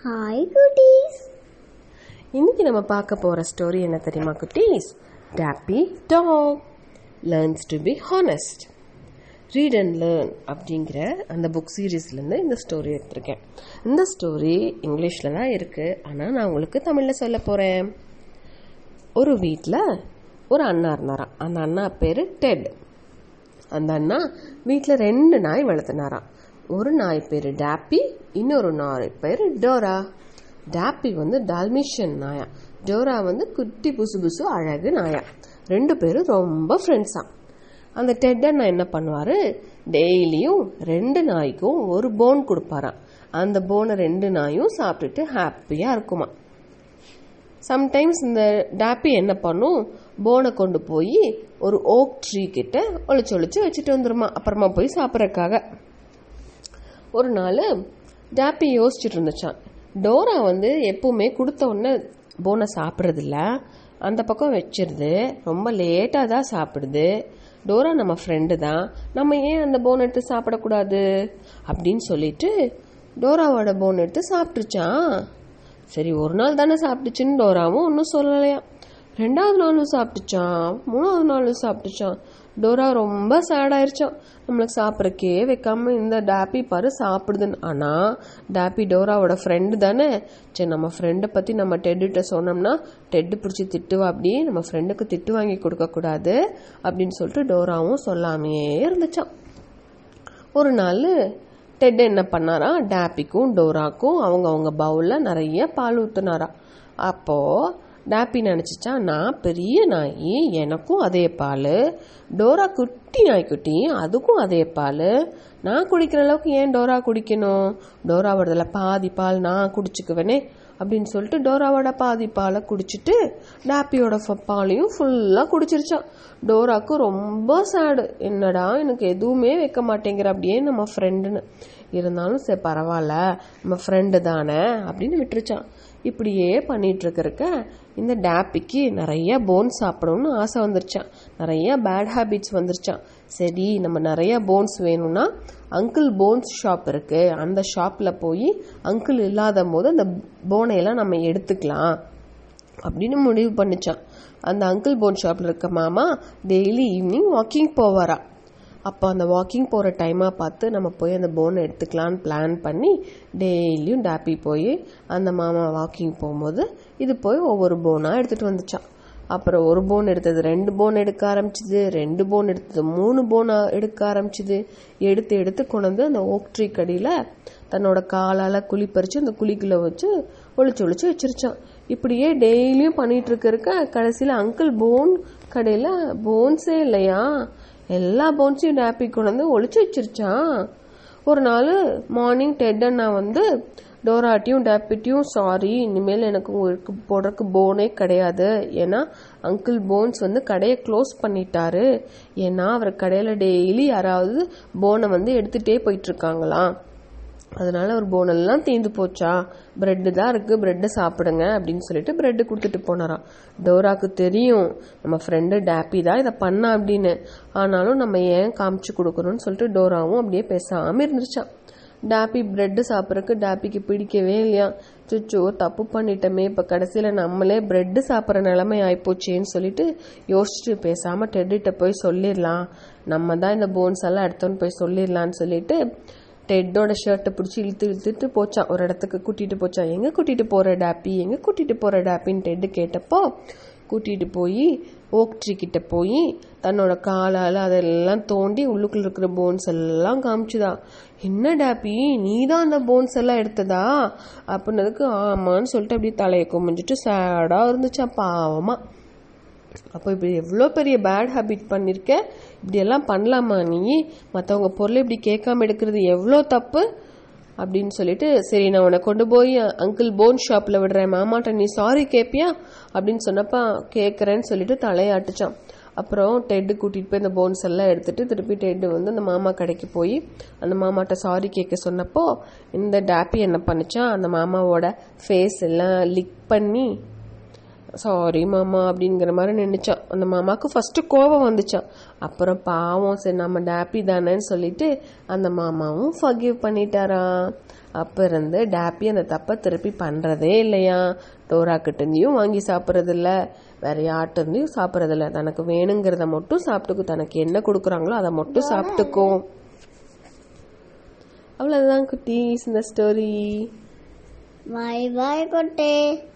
hi குட்டீஸ் இன்னைக்கு நம்ம பார்க்க போகிற ஸ்டோரி என்ன தெரியுமா குட்டீஸ் Tabby dog learns to be honest read and learn அப்படிங்கிற அந்த புக் சீரீஸ்லேருந்து இந்த ஸ்டோரி எடுத்திருக்கேன் இந்த ஸ்டோரி இங்கிலீஷில் தான் இருக்குது ஆனால் நான் உங்களுக்கு தமிழில் சொல்ல போகிறேன் ஒரு வீட்டில் ஒரு அண்ணா இருந்தாராம் அந்த அண்ணா பேர் டெட் அந்த அண்ணா வீட்டில் ரெண்டு நாய் வளர்த்துனாராம் ஒரு நாய் பேர் டேப்பி இன்னொரு நாய் பேர் டோரா டேப்பி வந்து டால்மிஷியன் நாயா டோரா வந்து குட்டி புசு புசு அழகு நாயா ரெண்டு பேரும் ரொம்ப ஃப்ரெண்ட்ஸா அந்த டெட் அண்ணா என்ன பண்ணுவாரு டெய்லியும் ரெண்டு நாய்க்கும் ஒரு போன் கொடுப்பாராம் அந்த போனை ரெண்டு நாயும் சாப்பிட்டுட்டு ஹாப்பியாக இருக்குமா சம்டைம்ஸ் இந்த டேப்பி என்ன பண்ணும் போனை கொண்டு போய் ஒரு ஓக் ட்ரீ கிட்ட ஒளிச்சு ஒளிச்சு வச்சுட்டு வந்துருமா அப்புறமா போய் சாப்பிட்றதுக்காக ஒரு நாள் டேப்பி யோசிச்சுட்டு இருந்துச்சான் டோரா வந்து எப்பவுமே கொடுத்த உடனே போனை சாப்பிட்றதில்ல அந்த பக்கம் வச்சிருது ரொம்ப லேட்டாக தான் சாப்பிடுது டோரா நம்ம ஃப்ரெண்டு தான் நம்ம ஏன் அந்த போன் எடுத்து சாப்பிடக்கூடாது அப்படின்னு சொல்லிட்டு டோராவோட போன் எடுத்து சாப்பிட்டுருச்சான் சரி ஒரு நாள் தானே சாப்பிட்டுச்சுன்னு டோராவும் ஒன்றும் சொல்லலையாம் ரெண்டாவது நாளும் சாப்பிட்டுச்சான் மூணாவது நாளும் சாப்பிட்டுச்சான் டோரா ரொம்ப சேட் ஆயிருச்சான் நம்மளுக்கு சாப்பிட்றக்கே வைக்காம இந்த டேப்பி பாரு சாப்பிடுதுன்னு ஆனால் டேப்பி டோராவோட ஃப்ரெண்டு தானே சரி நம்ம ஃப்ரெண்டை பற்றி நம்ம டெட்டுகிட்ட சொன்னோம்னா டெட்டு பிடிச்சி திட்டுவா அப்படி நம்ம ஃப்ரெண்டுக்கு திட்டு வாங்கி கொடுக்கக்கூடாது அப்படின்னு சொல்லிட்டு டோராவும் சொல்லாமையே இருந்துச்சான் ஒரு நாள் டெட் என்ன பண்ணாரா டேப்பிக்கும் டோராக்கும் அவங்க அவங்க பவுலில் நிறைய பால் ஊற்றுனாரா அப்போது டேப்பி நினச்சிச்சா நான் பெரிய நாய் எனக்கும் அதே பால் டோரா குட்டி நாய்க்குட்டி அதுக்கும் அதே பால் நான் குடிக்கிற அளவுக்கு ஏன் டோரா குடிக்கணும் டோராவோடதுல பாதி பால் நான் குடிச்சுக்குவேனே அப்படின்னு சொல்லிட்டு டோராவோட பாதி பாலை குடிச்சிட்டு டேப்பியோட ஃப- பாலையும் ஃபுல்லாக குடிச்சிருச்சான் டோராக்கு ரொம்ப சேடு என்னடா எனக்கு எதுவுமே வைக்க மாட்டேங்கிற அப்படியே நம்ம ஃப்ரெண்டுன்னு இருந்தாலும் சரி பரவாயில்ல நம்ம ஃப்ரெண்டு தானே அப்படின்னு விட்டுருச்சான் இப்படியே பண்ணிட்டு இருக்கறக்க இந்த டேப்பிக்கு நிறைய போன் சாப்பிடணும்னு ஆசை வந்துருச்சான் நிறைய பேட் ஹேபிட்ஸ் வந்துருச்சான் சரி நம்ம நிறைய போன்ஸ் வேணும்னா அங்கிள் போன்ஸ் ஷாப் இருக்கு அந்த ஷாப்ல போய் அங்கிள் இல்லாத போது அந்த போனை எல்லாம் நம்ம எடுத்துக்கலாம் அப்படின்னு முடிவு பண்ணிச்சான் அந்த அங்கிள் போன் ஷாப்ல இருக்க மாமா டெய்லி ஈவினிங் வாக்கிங் போவாரா அப்போ அந்த வாக்கிங் போகிற டைமாக பார்த்து நம்ம போய் அந்த போனை எடுத்துக்கலான்னு பிளான் பண்ணி டெய்லியும் டேப்பி போய் அந்த மாமா வாக்கிங் போகும்போது இது போய் ஒவ்வொரு போனாக எடுத்துகிட்டு வந்துச்சான் அப்புறம் ஒரு போன் எடுத்தது ரெண்டு போன் எடுக்க ஆரம்பிச்சுது ரெண்டு போன் எடுத்தது மூணு போன் எடுக்க ஆரம்பிச்சுது எடுத்து எடுத்து கொண்டு வந்து அந்த ஓக் ட்ரீ கடியில் தன்னோட காலால் குழி பறித்து அந்த குழிக்குள்ளே வச்சு ஒளிச்சு ஒளிச்சு வச்சிருச்சான் இப்படியே டெய்லியும் பண்ணிட்டு இருக்க இருக்க கடைசியில் அங்கிள் போன் கடையில் போன்ஸே இல்லையா எல்லா போன்ஸையும் டேப்பி கொண்டு வந்து ஒளிச்சு வச்சிருச்சான் ஒரு நாள் மார்னிங் டெட் அண்ணா வந்து டோராட்டியும் டேப்பிட்டியும் சாரி இனிமேல் எனக்கு உங்களுக்கு போடுறதுக்கு போனே கிடையாது ஏன்னா அங்கிள் போன்ஸ் வந்து கடையை க்ளோஸ் பண்ணிட்டாரு ஏன்னா அவர் கடையில் டெய்லி யாராவது போனை வந்து எடுத்துகிட்டே போயிட்டு இருக்காங்களாம் அதனால ஒரு போனெல்லாம் தீந்து போச்சா பிரெட்டு தான் இருக்கு பிரெட்டு சாப்பிடுங்க அப்படின்னு சொல்லிட்டு பிரெட்டு கொடுத்துட்டு போனாராம் டோராக்கு தெரியும் நம்ம ஃப்ரெண்டு டேப்பி தான் இதை பண்ணா அப்படின்னு ஆனாலும் நம்ம ஏன் காமிச்சு கொடுக்கணும்னு சொல்லிட்டு டோராவும் அப்படியே பேசாம இருந்துருச்சான் டாப்பி பிரெட்டு சாப்பிட்றதுக்கு டாப்பிக்கு பிடிக்கவே இல்லையா சுச்சோ தப்பு பண்ணிட்டோமே இப்போ கடைசியில் நம்மளே பிரெட்டு சாப்பிட்ற நிலைமை ஆயிப்போச்சேன்னு சொல்லிட்டு யோசிச்சுட்டு பேசாமல் டெட்டுகிட்ட போய் சொல்லிடலாம் நம்ம தான் இந்த போன்ஸ் எல்லாம் எடுத்தோன்னு போய் சொல்லிடலான்னு சொல்லிட்டு டெட்டோட ஷர்ட்டை பிடிச்சி இழுத்து இழுத்துட்டு போச்சான் ஒரு இடத்துக்கு கூட்டிட்டு போச்சான் எங்க கூட்டிட்டு போற டேப்பி எங்க கூட்டிட்டு போற டேப்பின்னு டெட்டு கேட்டப்போ கூட்டிட்டு போய் ஓக் ட்ரீ கிட்ட போய் தன்னோட காலால் அதெல்லாம் தோண்டி உள்ளுக்குள்ள இருக்கிற போன்ஸ் எல்லாம் காமிச்சுதா என்ன டேப்பி நீ தான் அந்த போன்ஸ் எல்லாம் எடுத்ததா அப்படின்னதுக்கு ஆமான்னு சொல்லிட்டு அப்படியே தலையை குமிஞ்சிட்டு சேடாக இருந்துச்சா பாவமா அப்போ இப்படி எவ்வளோ பெரிய பேட் ஹேபிட் பண்ணியிருக்க இப்படியெல்லாம் பண்ணலாமா நீ மற்றவங்க பொருளை இப்படி கேட்காம எடுக்கிறது எவ்வளோ தப்பு அப்படின்னு சொல்லிட்டு சரி நான் உன்னை கொண்டு போய் அங்கிள் போன் ஷாப்பில் விடுறேன் மாமாட்ட நீ சாரி கேட்பியா அப்படின்னு சொன்னப்ப கேட்குறேன்னு சொல்லிட்டு தலையாட்டுச்சான் அப்புறம் டெட்டு கூட்டிகிட்டு போய் இந்த போன்ஸ் எல்லாம் எடுத்துட்டு திருப்பி டெட்டு வந்து அந்த மாமா கடைக்கு போய் அந்த மாமாட்ட சாரி கேட்க சொன்னப்போ இந்த டேப்பி என்ன பண்ணுச்சான் அந்த மாமாவோட ஃபேஸ் எல்லாம் லிக் பண்ணி சாரி மாமா அப்படிங்கிற மாதிரி நினைச்சான் அந்த மாமாவுக்கு ஃபர்ஸ்ட் கோபம் வந்துச்சான் அப்புறம் பாவம் சரி நம்ம டேப்பி தானேன்னு சொல்லிட்டு அந்த மாமாவும் ஃபர்கிவ் பண்ணிட்டாராம் அப்ப இருந்து டேப்பி அந்த தப்பை திருப்பி பண்றதே இல்லையா டோரா கிட்டேயும் வாங்கி சாப்பிட்றது இல்ல வேற யார்கிட்ட இருந்தையும் சாப்பிட்றது இல்ல தனக்கு வேணுங்கிறத மட்டும் சாப்பிட்டுக்கும் தனக்கு என்ன கொடுக்குறாங்களோ அதை மட்டும் சாப்பிட்டுக்கும் அவ்வளவுதான் குட்டீஸ் இந்த ஸ்டோரி பாய் பாய் குட்டி